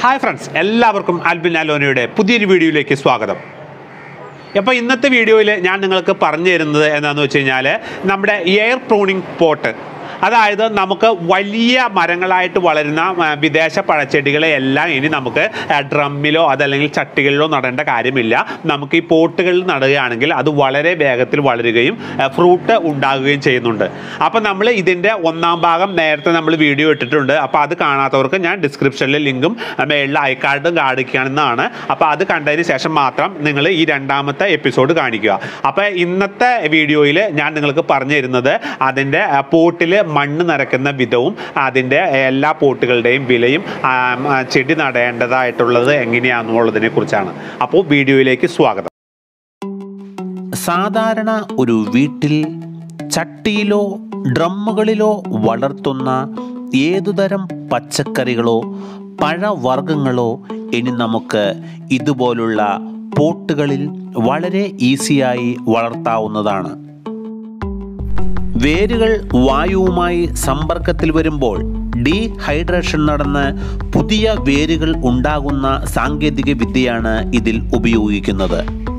Hi friends എല്ലാവർക്കും ആൽബിൻ അലോനയുടെ പുതിയൊരു വീഡിയോയിലേക്ക് സ്വാഗതം അപ്പോൾ ഇന്നത്തെ വീഡിയോയിൽ ഞാൻ നിങ്ങൾക്ക് പറഞ്ഞു തരുന്നത് എന്താണെന്ന് വെച്ച് കഴിഞ്ഞാൽ നമ്മുടെ എയർ പ്രൂണിംഗ് പോട്ട് അതായത് നമുക്ക് വലിയ മരങ്ങളായിട്ട് വളരുന്ന ആ, വിദേശ പഴച്ചെടികളെ എല്ലാം ഇനി നമുക്ക് ആ, ഡ്രമ്മിലോ അതല്ലെങ്കിൽ ചട്ടികളിലോ നടേണ്ട കാര്യമില്ല നമുക്ക് ഈ പോട്ടുകളിൽ നടുകയാണെങ്കിൽ അത് വളരെ വേഗത്തിൽ വളരുകയും ആ, ഫ്രൂട്ട് ഉണ്ടാകുകയും ചെയ്യുന്നുണ്ട് അപ്പോൾ നമ്മൾ ഇതിൻ്റെ ഒന്നാം ഭാഗം നേരത്തെ നമ്മൾ വീഡിയോ ഇട്ടിട്ടുണ്ട് അപ്പോൾ അത് കാണാത്തവർക്ക് ഞാൻ ഡിസ്ക്രിപ്ഷനിൽ ലിങ്കും മേളിൽ ഐക്കാർഡും കാണിക്കുകയാണെന്നാണ് അപ്പോൾ അത് കണ്ടതിന് ശേഷം മാത്രം നിങ്ങൾ ഈ രണ്ടാമത്തെ എപ്പിസോഡ് കാണിക്കുക അപ്പോൾ ഇന്നത്തെ വീഡിയോയിൽ ഞാൻ നിങ്ങൾക്ക് പറഞ്ഞു തരുന്നത് അതിൻ്റെ പോട്ടിൽ മണ്ണ് നിറയ്ക്കുന്ന വിധവും അതിൻ്റെ എല്ലാ പോട്ടുകളുടെയും വിലയും ആ, ആ, ചെടി നടേണ്ടതായിട്ടുള്ളത് എങ്ങനെയാണെന്നുള്ളതിനെ കുറിച്ചാണ് അപ്പോൾ വീഡിയോയിലേക്ക് സ്വാഗതം സാധാരണ ഒരു വീട്ടിൽ ചട്ടിയിലോ ഡ്രമ്മുകളിലോ വളർത്തുന്ന ഏതുതരം പച്ചക്കറികളോ പഴവർഗ്ഗങ്ങളോ ഇനി നമുക്ക് ഇതുപോലുള്ള പോട്ടുകളിൽ വളരെ ഈസിയായി വളർത്താവുന്നതാണ് വേരുകൾ വായുവുമായി സമ്പർക്കത്തിൽ വരുമ്പോൾ ഡീഹൈഡ്രേഷൻ നടന്ന് പുതിയ വേരുകൾ ഉണ്ടാകുന്ന സാങ്കേതിക വിദ്യയാണ് ഇതിൽ ഉപയോഗിക്കുന്നത്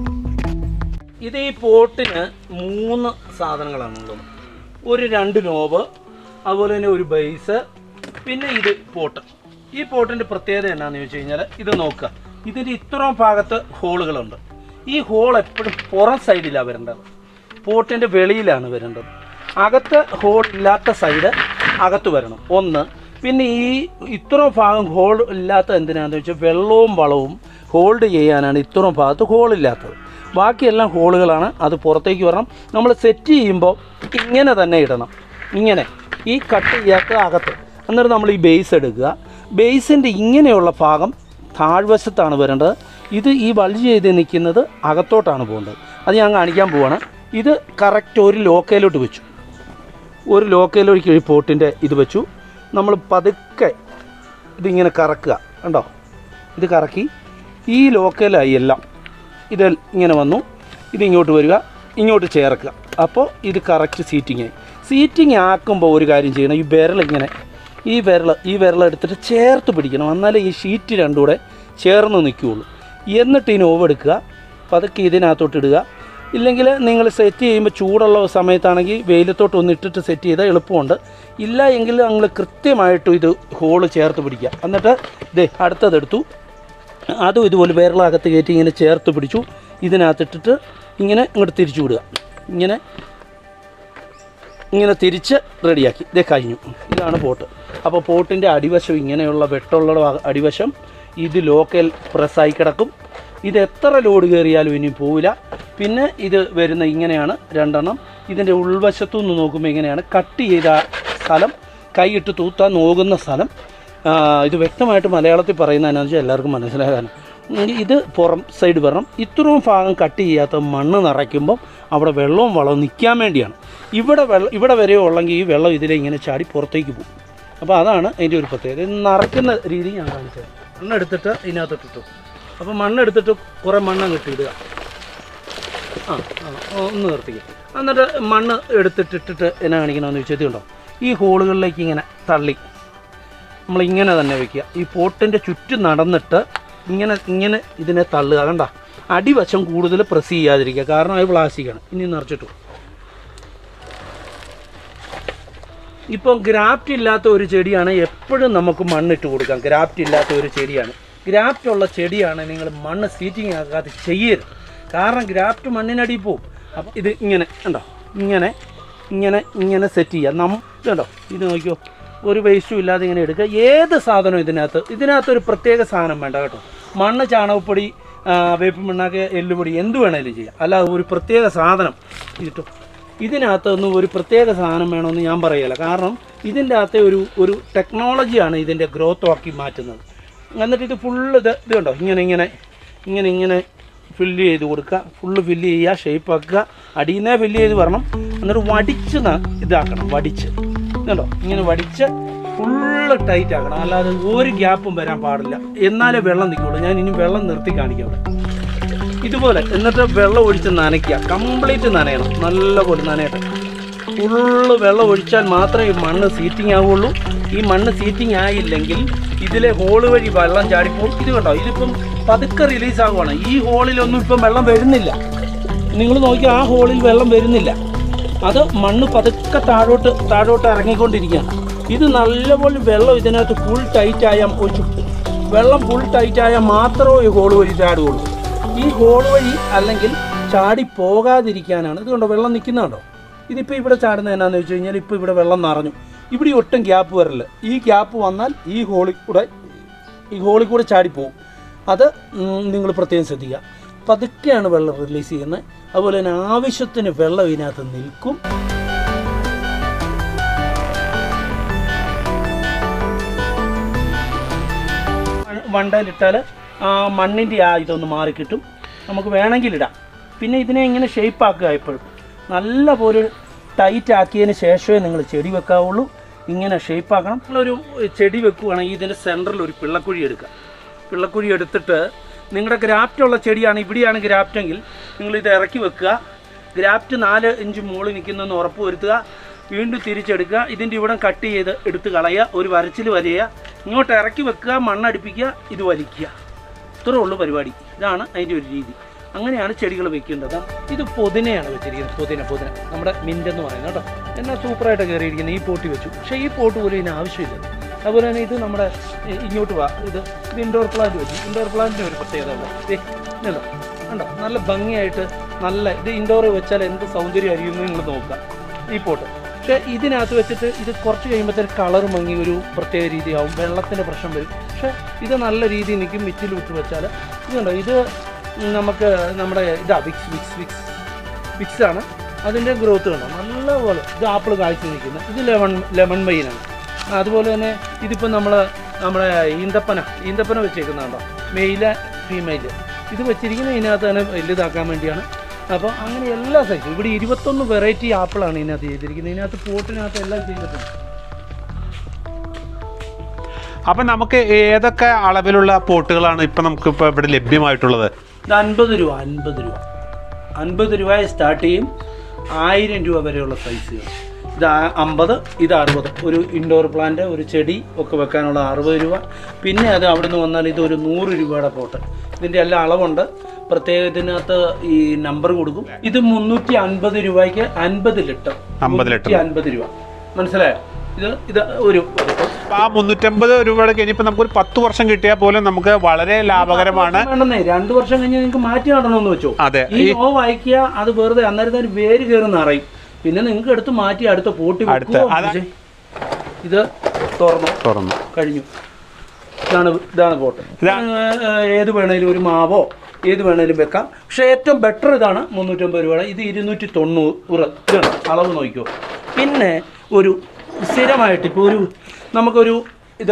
ഇത് ഈ പോട്ടിന് മൂന്ന് സാധനങ്ങളാണുള്ളത് ഒരു രണ്ട് നോബ് അതുപോലെ തന്നെ ഒരു ബേസ് പിന്നെ ഇത് പോട്ട് ഈ പോട്ടിൻ്റെ പ്രത്യേകത എന്നാന്ന് ചോദിച്ചു കഴിഞ്ഞാൽ ഇത് നോക്കുക ഇതിൻ്റെ ഇത്രയും ഭാഗത്ത് ഹോളുകളുണ്ട് ഈ ഹോൾ എപ്പോഴും പുറം സൈഡിലാണ് വരേണ്ടത് പോട്ടിൻ്റെ വെളിയിലാണ് വരേണ്ടത് അകത്ത് ഹോൾ ഇല്ലാത്ത സൈഡ് അകത്ത് വരണം ഒന്ന് പിന്നെ ഈ ഇത്രയും ഭാഗം ഹോൾ ഇല്ലാത്ത എന്തിനാണെന്ന് വെച്ചാൽ വെള്ളവും വളവും ഹോൾഡ് ചെയ്യാനാണ് ഇത്രയും ഭാഗത്ത് ഹോൾ ഇല്ലാത്തത് ബാക്കിയെല്ലാം ഹോളുകളാണ് അത് പുറത്തേക്ക് വരണം നമ്മൾ സെറ്റ് ചെയ്യുമ്പോൾ ഇങ്ങനെ തന്നെ ഇടണം ഇങ്ങനെ ഈ കട്ട് ചെയ്യാത്ത അകത്ത് എന്നിട്ട് നമ്മൾ ഈ ബേസ് എടുക്കുക ബേസിൻ്റെ ഇങ്ങനെയുള്ള ഭാഗം താഴ്വശത്താണ് വരേണ്ടത് ഇത് ഈ ബൾജ് ചെയ്ത് നിൽക്കുന്നത് അകത്തോട്ടാണ് പോകേണ്ടത് അത് ഞാൻ കാണിക്കാൻ പോവാണ് ഇത് കറക്റ്റ് ഒരു ലോക്കയിലോട്ട് വെച്ചു ഒരു ലോക്കയിലൊരിക്കൽ ഈ പോട്ടിൻ്റെ ഇത് വെച്ചു നമ്മൾ പതുക്കെ ഇതിങ്ങനെ കറക്കുക കണ്ടോ ഇത് കറക്കി ഈ ലോക്കലായി എല്ലാം ഇത് ഇങ്ങനെ വന്നു ഇത് ഇങ്ങോട്ട് വരിക ഇങ്ങോട്ട് ചേർക്കുക അപ്പോൾ ഇത് കറക്റ്റ് സീറ്റിംഗ് ആയി സീറ്റിംഗ് ആക്കുമ്പോൾ ഒരു കാര്യം ചെയ്യണം ഈ വിരൽ ഇങ്ങനെ ഈ വിരൽ ഈ വിരൽ എടുത്തിട്ട് ചേർത്ത് പിടിക്കണം എന്നാലേ ഈ ഷീറ്റ് രണ്ടും കൂടെ ചേർന്ന് നിൽക്കുകയുള്ളൂ എന്നിട്ട് ഈ നോവ് എടുക്കുക പതുക്കെ ഇതിനകത്തോട്ട് ഇടുക ഇല്ലെങ്കിൽ നിങ്ങൾ സെറ്റ് ചെയ്യുമ്പോൾ ചൂടുള്ള സമയത്താണെങ്കിൽ വെയിലത്തോട്ട് ഒന്ന് ഇട്ടിട്ട് സെറ്റ് ചെയ്താൽ എളുപ്പമുണ്ട് ഇല്ല എങ്കിൽ നിങ്ങൾ കൃത്യമായിട്ടും ഇത് ഹോള് ചേർത്ത് പിടിക്കുക എന്നിട്ട് ദേ അടുത്തതെടുത്തു അതും ഇതുപോലെ വിരളകത്ത് കയറ്റി ഇങ്ങനെ ചേർത്ത് പിടിച്ചു ഇതിനകത്തിട്ടിട്ട് ഇങ്ങനെ ഇങ്ങോട്ട് തിരിച്ചു വിടുക ഇങ്ങനെ ഇങ്ങനെ തിരിച്ച് റെഡിയാക്കി ഇതേ കഴിഞ്ഞു ഇതാണ് പോട്ട് അപ്പോൾ പോട്ടിൻ്റെ അടിവശം ഇങ്ങനെയുള്ള വെട്ടുള്ള ഭാഗ- അടിവശം ഇത് ലോക്കൽ പ്രസ്സായി കിടക്കും ഇത് എത്ര ലോഡ് കയറിയാലും ഇനി പോവില്ല പിന്നെ ഇത് വരുന്ന ഇങ്ങനെയാണ് രണ്ടെണ്ണം ഇതിൻ്റെ ഉൾവശത്തു നിന്ന് നോക്കുമ്പോൾ ഇങ്ങനെയാണ് കട്ട് ചെയ്ത സ്ഥലം കൈയിട്ട് തൂത്താൻ നോക്കുന്ന സ്ഥലം ആ, ഇത് വ്യക്തമായിട്ട് മലയാളത്തിൽ പറയുന്ന എന്നാന്ന് വെച്ചാൽ എല്ലാവർക്കും മനസ്സിലാകാൻ ഇത് പുറം സൈഡ് വരണം ഇത്രയും ഭാഗം കട്ട് ചെയ്യാത്ത മണ്ണ് നിറയ്ക്കുമ്പം അവിടെ വെള്ളവും വളവും നിൽക്കാൻ വേണ്ടിയാണ് ഇവിടെ വെള്ളം ഇവിടെ വരെ ഉള്ളെങ്കിൽ ഈ വെള്ളം ഇതിലെ ഇങ്ങനെ ചാടി പുറത്തേക്ക് പോകും അപ്പോൾ അതാണ് അതിൻ്റെ ഒരു പ്രത്യേകത ഇത് നിറയ്ക്കുന്ന രീതി ഞാൻ കാണിച്ചത് മണ്ണെടുത്തിട്ട് ഇതിനകത്തിട്ടിട്ടു അപ്പോൾ മണ്ണെടുത്തിട്ട് കുറേ മണ്ണ് കിട്ടിയിടുക ആ ആ, ഒന്ന് നിർത്തിക്കുക എന്നിട്ട് മണ്ണ് എടുത്തിട്ടിട്ടിട്ട് എന്നാ കാണിക്കണമെന്ന് ചോദിച്ചാൽ ഉണ്ടോ ഈ ഹോളുകളിലേക്ക് ഇങ്ങനെ തള്ളി നമ്മൾ ഇങ്ങനെ തന്നെ വെക്കുക ഈ പോട്ടിൻ്റെ ചുറ്റും നടന്നിട്ട് ഇങ്ങനെ ഇങ്ങനെ ഇതിനെ തള്ളുക കണ്ട അടിവശം കൂടുതൽ പ്രസ് ചെയ്യാതിരിക്കുക കാരണം അത് പ്ലാസ്റ്റിക്കാണ് ഇനി നിറച്ചിട്ടു ഇപ്പം ഗ്രാഫ്റ്റ് ഇല്ലാത്ത ഒരു ചെടിയാണ് എപ്പോഴും നമുക്ക് മണ്ണിട്ട് കൊടുക്കാം ഗ്രാഫ്റ്റ് ഇല്ലാത്ത ഒരു ചെടിയാണ് ഗ്രാഫ്റ്റ് ഉള്ള ചെടിയാണ് നിങ്ങൾ മണ്ണ് സീറ്റിംഗ് ആക്കാതെ ചെയ്യരുത് കാരണം ഗ്രാഫ്റ്റ് മണ്ണിനടി പോവും അപ്പം ഇത് ഇങ്ങനെ ഉണ്ടോ ഇങ്ങനെ ഇങ്ങനെ ഇങ്ങനെ സെറ്റ് ചെയ്യുക നം ഇതുണ്ടോ ഇത് നോക്കിയോ ഒരു വേസ്റ്റും ഇല്ലാതെ ഇങ്ങനെ എടുക്കുക ഏത് സാധനവും ഇതിനകത്ത് ഇതിനകത്ത് ഒരു പ്രത്യേക സാധനം വേണ്ട കേട്ടോ മണ്ണ് ചാണകപ്പൊടി ആ, വേപ്പിൻ പിണ്ണാക്ക് എല്ലുപൊടി എന്ത് വേണേലും ചെയ്യാം അല്ലാതെ ഒരു പ്രത്യേക സാധനം കിട്ടും ഇതിനകത്തൊന്നും ഒരു പ്രത്യേക സാധനം വേണമെന്ന് ഞാൻ പറയല കാരണം ഇതിൻ്റെ അകത്തെ ഒരു ഒരു ടെക്നോളജിയാണ് ഇതിൻ്റെ ഗ്രോത്ത് ആക്കി മാറ്റുന്നത് എന്നിട്ട് ഇത് ഫുള്ള് ഇത് ഇത് കണ്ടോ ഇങ്ങനെ ഇങ്ങനെ ഇങ്ങനെ ഇങ്ങനെ ഫില്ല് ചെയ്ത് കൊടുക്കുക ഫുള്ള് ഫില്ല് ചെയ്യുക ഷേപ്പ് ആക്കുക അടിയിൽ നിന്നേ ഫില്ല് ചെയ്ത് വരണം എന്നിട്ട് വടിച്ച് ന- ഇതാക്കണം വടിച്ച് കണ്ടോ ഇങ്ങനെ വടിച്ച് ഫുള്ള് ടൈറ്റ് ആക്കണം അല്ലാതെ ഒരു ഗ്യാപ്പും വരാൻ പാടില്ല എന്നാലേ വെള്ളം നിൽക്കുള്ളൂ ഞാൻ ഇനി വെള്ളം നിർത്തി കാണിക്കാം അവിടെ ഇതുപോലെ എന്നിട്ട് വെള്ളം ഒഴിച്ച് നനയ്ക്കുക കംപ്ലീറ്റ് നനയണം നല്ലപോലെ നനയട്ടെ ഫുള്ള് വെള്ളം ഒഴിച്ചാൽ മാത്രമേ ഈ മണ്ണ് സീറ്റിംഗ് ആവുള്ളൂ ഈ മണ്ണ് സീറ്റിംഗ് ആയില്ലെങ്കിൽ ഇതിലെ ഹോള് വഴി വെള്ളം ചാടിപ്പോവും ഇത് കണ്ടോ ഇതിപ്പം പതുക്കെ റിലീസ് ആകുവാണ് ഈ ഹോളിലൊന്നും ഇപ്പം വെള്ളം വരുന്നില്ല നിങ്ങൾ നോക്കി ആ ഹോളിൽ വെള്ളം വരുന്നില്ല അത് മണ്ണ് പതുക്കെ താഴോട്ട് താഴോട്ട് ഇറങ്ങിക്കൊണ്ടിരിക്കുകയാണ് ഇത് നല്ലപോലെ വെള്ളം ഇതിനകത്ത് ഫുൾ ടൈറ്റ് ആയാൽ ഒരു വെള്ളം ഫുൾ ടൈറ്റ് ആയാൽ മാത്രമേ ഈ ഹോൾ വഴി ചാടുകയുള്ളൂ ഈ ഹോൾ വഴി അല്ലെങ്കിൽ ചാടി പോകാതിരിക്കാനാണ് ഇത് കണ്ടോ വെള്ളം നിൽക്കുന്നുണ്ടോ ഇതിപ്പോൾ ഇവിടെ ചാടുന്നത് എന്നാന്ന് വെച്ച് കഴിഞ്ഞാൽ ഇപ്പോൾ ഇവിടെ വെള്ളം നിറഞ്ഞു ഇവിടെ ഒട്ടും ഗ്യാപ്പ് വരില്ല ഈ ഗ്യാപ്പ് വന്നാൽ ഈ ഹോളിൽ കൂടെ ഈ ഹോളിൽ കൂടെ ചാടിപ്പോവും അത് നിങ്ങൾ പ്രത്യേകം ശ്രദ്ധിക്കുക പതുക്കെയാണ് വെള്ളം റിലീസ് ചെയ്യുന്നത് അതുപോലെ തന്നെ ആവശ്യത്തിന് വെള്ളം ഇതിനകത്ത് നിൽക്കും വണ്ടയിലിട്ടാൽ ആ മണ്ണിൻ്റെ ആ ഇതൊന്ന് മാറിക്കിട്ടും നമുക്ക് വേണമെങ്കിൽ ഇടാം പിന്നെ ഇതിനെ ഇങ്ങനെ ഷേപ്പ് ആക്കുക എപ്പോഴും നല്ല പോലെ ടൈറ്റ് ആക്കിയതിന് ശേഷമേ നിങ്ങൾ ചെടി വെക്കാവുള്ളൂ ഇങ്ങനെ ഷേപ്പ് ആക്കണം നിങ്ങളൊരു ചെടി വെക്കുകയാണെങ്കിൽ ഇതിൻ്റെ സെൻറ്ററിൽ ഒരു പിള്ളക്കുഴി എടുക്കുക പിള്ളക്കുഴി എടുത്തിട്ട് നിങ്ങളുടെ ഗ്രാഫ്റ്റുള്ള ചെടിയാണ് ഇവിടെയാണ് ഗ്രാഫ്റ്റെങ്കിൽ നിങ്ങൾ ഇത് ഇറക്കി വെക്കുക ഗ്രാഫ്റ്റ് നാല് ഇഞ്ച് മുകളിൽ നിൽക്കുന്നെന്ന് ഉറപ്പ് വരുത്തുക വീണ്ടും തിരിച്ചെടുക്കുക ഇതിൻ്റെ ഇവിടെ കട്ട് ചെയ്ത് എടുത്ത് കളയുക ഒരു വരച്ചിൽ വരയുക ഇങ്ങോട്ട് ഇറക്കി വെക്കുക മണ്ണടിപ്പിക്കുക ഇത് വലിക്കുക ഇത്രേ ഉള്ളൂ പരിപാടി ഇതാണ് അതിൻ്റെ ഒരു രീതി അങ്ങനെയാണ് ചെടികൾ വെക്കേണ്ടത് ഇത് പുതിനയാണ് വെച്ചിരിക്കുന്നത് പുതിന പുതിന നമ്മുടെ മിൻ്റ് എന്ന് പറയുന്നത് കേട്ടോ എന്നാൽ സൂപ്പറായിട്ട് കയറിയിരിക്കുന്നത് ഈ പോട്ടി വെച്ചു പക്ഷേ ഈ പോട്ട് പോലും ഇതിന് ആവശ്യമില്ല അതുപോലെ തന്നെ ഇത് നമ്മുടെ ഇ- ഇങ്ങോട്ട് വാ ഇത് ഇത് ഇൻഡോർ പ്ലാന്റ് വെച്ചു ഇൻഡോർ പ്ലാന്റിന് ഒരു പ്രത്യേകത ഉണ്ട് ദേ, ഇതുണ്ടോ കണ്ടോ നല്ല ഭംഗിയായിട്ട് നല്ല ഇത് ഇൻഡോർ വെച്ചാൽ എന്ത് സൗന്ദര്യമായിരിക്കും എന്ന് നിങ്ങൾ നോക്കുക ഈ പോട്ട് പക്ഷേ ഇതിനകത്ത് വെച്ചിട്ട് ഇത് കുറച്ച് കഴിയുമ്പോഴത്തേക്ക് കളർ മങ്ങി ഒരു പ്രത്യേക രീതിയാവും വെള്ളത്തിൻ്റെ പ്രശ്നം വരും പക്ഷേ ഇത് നല്ല രീതിയിൽ നിൽക്കും മിറ്റിൽ വിട്ട് വെച്ചാൽ ഇതുണ്ടോ ഇത് നമുക്ക് നമ്മുടെ ഇതാ വിക്സ് വിക്സ് വിക്സ് വിക്സ് ആണ് അതിൻ്റെ ഗ്രോത്ത് കണ്ടോ നല്ലപോലെ ഇത് ആപ്പിൾ കായ്ച്ചു നിൽക്കുന്നത് ഇത് ലെമൺ ലെമൺ മൈനാണ് അതുപോലെ തന്നെ ഇതിപ്പോൾ നമ്മൾ നമ്മുടെ ഈന്തപ്പന ഈന്തപ്പന വെച്ചേക്കുന്നുണ്ടോ മെയില് ഫീമെയില് ഇത് വെച്ചിരിക്കുന്നത് ഇതിനകത്ത് തന്നെ വലുതാക്കാൻ വേണ്ടിയാണ് അപ്പോൾ അങ്ങനെ എല്ലാ സൈസും ഇവിടെ ഇരുപത്തൊന്ന് വെറൈറ്റി ആപ്പിളാണ് ഇതിനകത്ത് ചെയ്തിരിക്കുന്നത് ഇതിനകത്ത് പോട്ടിനകത്ത് എല്ലാം ചെയ്തിട്ടുണ്ട് അപ്പം നമുക്ക് ഏതൊക്കെ അളവിലുള്ള പോട്ടുകളാണ് ഇപ്പം നമുക്ക് ഇപ്പോൾ ഇവിടെ ലഭ്യമായിട്ടുള്ളത് ഇത് അൻപത് രൂപ അൻപത് രൂപ അൻപത് രൂപ സ്റ്റാർട്ട് ചെയ്യും ആയിരം രൂപ വരെയുള്ള സൈസുകൾ ഇത് ആ- അമ്പത് ഇത് അറുപത് ഒരു ഇൻഡോർ പ്ലാന്റ് ഒരു ചെടി ഒക്കെ വെക്കാനുള്ള അറുപത് രൂപ പിന്നെ അത് അവിടെ നിന്ന് വന്നാൽ ഇത് ഒരു നൂറ് രൂപയുടെ പോട്ട് ഇതിൻ്റെ എല്ലാം അളവുണ്ട് പ്രത്യേക ഇതിനകത്ത് ഈ നമ്പർ കൊടുക്കും ഇത് മുന്നൂറ്റി അൻപത് രൂപയ്ക്ക് അൻപത് ലിറ്റർ 50 ലിറ്റർ. അൻപത് രൂപ മനസ്സിലായോ ഇത് ഇത് ഒരു ആ മുന്നൂറ്റമ്പത് രൂപയുടെ ഇനിയിപ്പോൾ നമുക്കൊരു പത്ത് വർഷം കിട്ടിയാൽ പോലും നമുക്ക് വളരെ ലാഭകരമാണ് വേണ്ടെന്നേ രണ്ടു വർഷം കഴിഞ്ഞ് നിങ്ങൾക്ക് മാറ്റി നടണമെന്ന് വെച്ചോ അതെ ഈ നോ വായിക്കുക അത് വെറുതെ അന്നേരത്തെ ഒരു വേര് കയറി നിറയും പിന്നെ നിങ്ങൾക്ക് എടുത്ത് മാറ്റി അടുത്ത പോട്ടി അടുത്ത, വെക്കുവോ? അതാ- പക്ഷേ, ഇത് തുറന്നു തുറന്നു കഴിഞ്ഞു ഇതാണ് ഇതാണ് പോട്ട് ഇതാ- ഏഹ്, ഏത് വേണേലും ഒരു മാവോ ഏത് വേണേലും വെക്കാം പക്ഷേ ഏറ്റവും ബെറ്റർ ഇതാണ് മുന്നൂറ്റമ്പത് രൂപയുടെ ഇത് ഇരുന്നൂറ്റി തൊണ്ണൂറ് ഇതാണ് അളവ് നോക്കിയോ പിന്നെ ഒരു സ്ഥിരമായിട്ട് ഇപ്പോൾ ഒരു നമുക്കൊരു ഇത്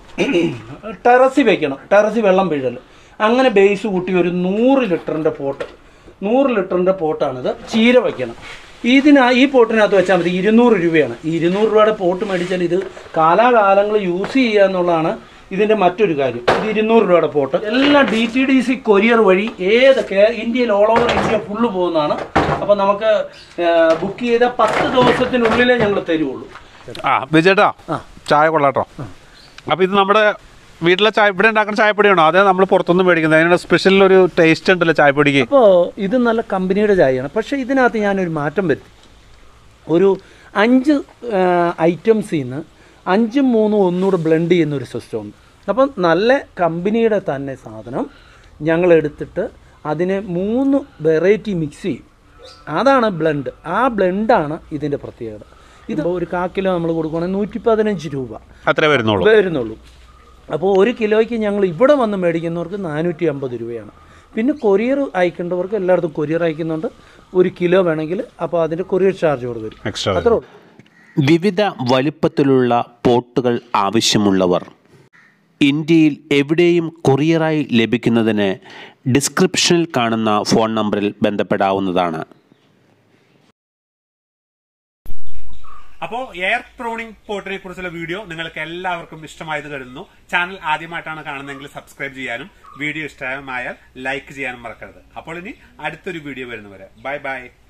ടെറസിൽ വെക്കണം ടെറസിൽ വെള്ളം വീഴൽ അങ്ങനെ ബേസ് കൂട്ടി ഒരു നൂറ് ലിറ്ററിൻ്റെ പോട്ട് നൂറ് ലിറ്ററിൻ്റെ പോട്ടാണിത് ചീര വയ്ക്കണം ഇതിനാ ഈ പോട്ടിനകത്ത് വെച്ചാൽ മതി ഇരുന്നൂറ് രൂപയാണ് ഈ ഇരുന്നൂറ് രൂപയുടെ പോട്ട് മേടിച്ചാൽ ഇത് കാലാകാലങ്ങൾ യൂസ് ചെയ്യുക എന്നുള്ളതാണ് ഇതിൻ്റെ മറ്റൊരു കാര്യം ഇത് ഇരുന്നൂറ് രൂപയുടെ പോട്ട് എല്ലാം D T D C courier വഴി ഏതൊക്കെ ഇന്ത്യയിൽ ഓൾ ഓവർ ഇന്ത്യ ഫുള്ള് പോകുന്നതാണ് അപ്പോൾ നമുക്ക് ബുക്ക് ചെയ്ത പത്ത് ദിവസത്തിനുള്ളിലേ ഞങ്ങൾ തരുള്ളൂ ആ വിജയേട്ടാ ആ. ചായ കൊള്ളാട്ടോ അപ്പോൾ ഇത് നമ്മുടെ വീട്ടിലെ ചായ ഇവിടെ ഉണ്ടാക്കുന്ന ചായപ്പൊടിയാണോ അതേ നമ്മൾ പുറത്തുനിന്ന് മേടിക്കുന്നത് അതിനുള്ള സ്പെഷ്യൽ ഒരു ടേസ്റ്റ് ഉണ്ടല്ലോ ചായപ്പൊടിക്ക് അപ്പോൾ ഇത് നല്ല കമ്പനിയുടെ ചായയാണ് പക്ഷേ ഇതിനകത്ത് ഞാനൊരു മാറ്റം വരുത്തി ഒരു അഞ്ച് ഐറ്റംസിൽ നിന്ന് അഞ്ചും മൂന്നും ഒന്നുകൂടെ ബ്ലെൻഡ് ചെയ്യുന്ന ഒരു സിസ്റ്റം ഉണ്ട് അപ്പം നല്ല കമ്പനിയുടെ തന്നെ സാധനം ഞങ്ങൾ എടുത്തിട്ട് അതിനെ മൂന്ന് വെറൈറ്റി മിക്സ് ചെയ്യും അതാണ് ബ്ലെൻഡ് ആ ബ്ലെൻഡാണ് ഇതിൻ്റെ പ്രത്യേകത ഇത് ഒരു കാ കിലോ നമ്മൾ കൊടുക്കുകയാണെങ്കിൽ നൂറ്റി പതിനഞ്ച് രൂപ അത്രേ വരുന്നുള്ളൂ വരുന്നുള്ളൂ അപ്പോൾ ഒരു കിലോയ്ക്ക് ഞങ്ങൾ ഇവിടെ വന്ന് മേടിക്കുന്നവർക്ക് നാനൂറ്റി അമ്പത് രൂപയാണ് പിന്നെ കൊറിയർ അയക്കേണ്ടവർക്ക് എല്ലായിടത്തും കൊറിയർ അയക്കുന്നുണ്ട് ഒരു കിലോ വേണമെങ്കിൽ അപ്പോൾ അതിൻ്റെ കൊറിയർ ചാർജ് കൂടെ വരും എക്സ്ട്രാ അത്രേ ഉള്ളൂ വിവിധ വലുപ്പത്തിലുള്ള പോട്ടുകൾ ആവശ്യമുള്ളവർ ഇന്ത്യയിൽ എവിടെയും കൊറിയറായി ലഭിക്കുന്നതിന് ഡിസ്ക്രിപ്ഷനിൽ കാണുന്ന ഫോൺ നമ്പറിൽ ബന്ധപ്പെടാവുന്നതാണ് അപ്പോൾ എയർ പ്രൂണിംഗ് പോട്ടിനെ കുറിച്ചുള്ള വീഡിയോ നിങ്ങൾക്ക് എല്ലാവർക്കും ഇഷ്ടമായെന്ന് കരുതുന്നു ചാനൽ ആദ്യമായിട്ടാണ് കാണുന്നതെങ്കിൽ സബ്സ്ക്രൈബ് ചെയ്യാനും വീഡിയോ ഇഷ്ടമായാൽ ലൈക്ക് ചെയ്യാനും മറക്കരുത് അപ്പോൾ ഇനി അടുത്തൊരു വീഡിയോ വരുന്നവരെ ബൈ ബൈ